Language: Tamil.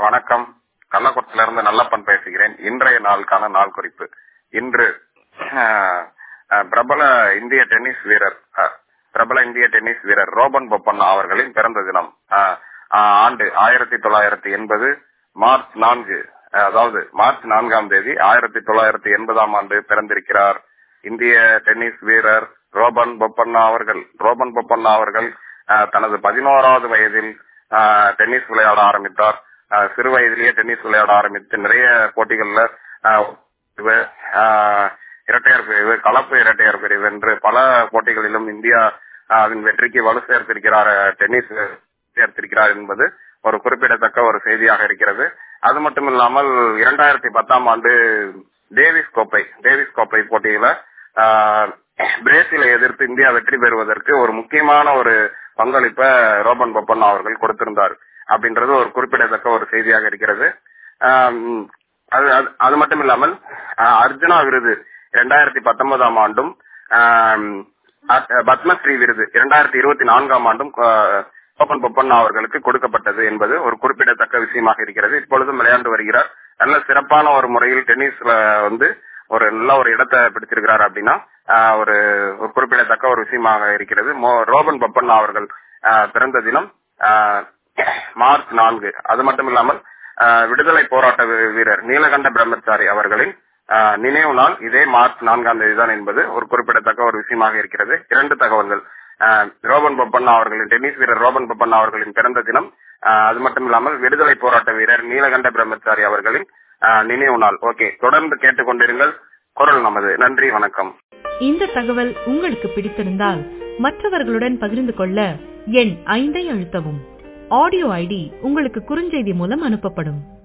வணக்கம் கள்ளக்குளத்தில இருந்து நல்லப்பன் பேசுகிறேன் இன்றைய நாளுக்கான நாள் குறிப்பு இன்று அஹ், அஹ், பிரபல இந்திய டென்னிஸ் வீரர் அஹ், பிரபல இந்திய டென்னிஸ் வீரர் ரோபன் பொப்பண்ணா அவர்களின் பிறந்த தினம் அஹ், அஹ், ஆண்டு ஆயிரத்தி தொள்ளாயிரத்தி எண்பது மார்ச் நான்கு அஹ், அதாவது மார்ச் நான்காம் தேதி ஆயிரத்தி தொள்ளாயிரத்தி எண்பதாம் ஆண்டு பிறந்திருக்கிறார் இந்திய டென்னிஸ் வீரர் ரோபன் பொப்பண்ணா அவர்கள் ரோபன் பொப்பண்ணா அவர்கள் அஹ், தனது பதினோராவது வயதில் அஹ், டென்னிஸ் விளையாட ஆரம்பித்தார் அஹ், சிறு வயதிலேயே டென்னிஸ் விளையாட ஆரம்பித்து நிறைய போட்டிகள்ல அஹ், இவர், அஹ், இரட்டையர் பிரிவு கலப்பு இரட்டையர் பிரிவு என்று பல போட்டிகளிலும் இந்தியா அஹ், அதன் வெற்றிக்கு வலு சேர்த்திருக்கிறார் அஹ், டென்னிஸ் சேர்த்திருக்கிறார் என்பது ஒரு குறிப்பிடத்தக்க ஒரு செய்தியாக இருக்கிறது அது மட்டும் இல்லாமல் இரண்டாயிரத்தி பத்தாம் ஆண்டு டேவிஸ் கோப்பை டேவிஸ் கோப்பை போட்டியில ஆஹ், பிரேசிலை எதிர்த்து இந்தியா வெற்றி பெறுவதற்கு ஒரு முக்கியமான ஒரு பங்களிப்பை ரோபன் பொப்பண்ணா அவர்கள் கொடுத்திருந்தார் அப்படின்றது ஒரு குறிப்பிடத்தக்க ஒரு செய்தியாக இருக்கிறது ஆம், அது அது- அது மட்டும் இல்லாமல் ஆஹ், அர்ஜுனா விருது இரண்டாயிரத்தி பத்தொன்பதாம் ஆண்டும் ஆம், அத்- பத்மஸ்ரீ விருது இரண்டாயிரத்தி இருபத்தி நான்காம் ஆண்டும் ஆஹ், ரோபன் பொப்பண்ணா அவர்களுக்கு கொடுக்கப்பட்டது என்பது ஒரு குறிப்பிடத்தக்க விஷயமாக இருக்கிறது இப்பொழுதும் விளையாண்டு வருகிறார் நல்ல சிறப்பான ஒரு முறையில் டென்னிஸ்ல வந்து ஒரு நல்ல ஒரு இடத்தை பிடிச்சிருக்கிறார் அப்படின்னா ஆஹ், ஒரு ஒரு குறிப்பிடத்தக்க ஒரு விஷயமாக இருக்கிறது மோ- ரோபன் பொப்பண்ணா அவர்கள் ஆஹ், பிறந்த தினம் ஆஹ், மார்ச் நான்கு அது மட்டும் இல்லாமல் ஆஹ், விடுதலை போராட்ட வீ- வீரர் நீலகண்ட பிரம்மச்சாரி அவர்களின் ஆஹ், நினைவு நாள் இதே மார்ச் நான்காம் தேதி தான் என்பது ஒரு குறிப்பிடத்தக்க ஒரு விஷயமாக இருக்கிறது இரண்டு தகவல்கள் ஆஹ், ரோபன் பொப்பண்ணா அவர்களின் டென்னிஸ் வீரர் ரோபன் பொப்பண்ணா அவர்களின் பிறந்த தினம் ஆஹ், அது மட்டும் இல்லாமல் விடுதலை போராட்ட வீரர் நீலகண்ட பிரம்மச்சாரி அவர்களின் ஆஹ், நினைவு நாள் ஓகே தொடர்ந்து கேட்டுக்கொண்டிருங்கள் குரல் நமது நன்றி வணக்கம் இந்த தகவல் உங்களுக்கு பிடித்திருந்தால் மற்றவர்களுடன் பகிர்ந்து கொள்ள எண் ஐந்தை அழுத்தவும் ஆடியோ ஐடி உங்களுக்கு குறுஞ்செய்தி மூலம் அனுப்பப்படும்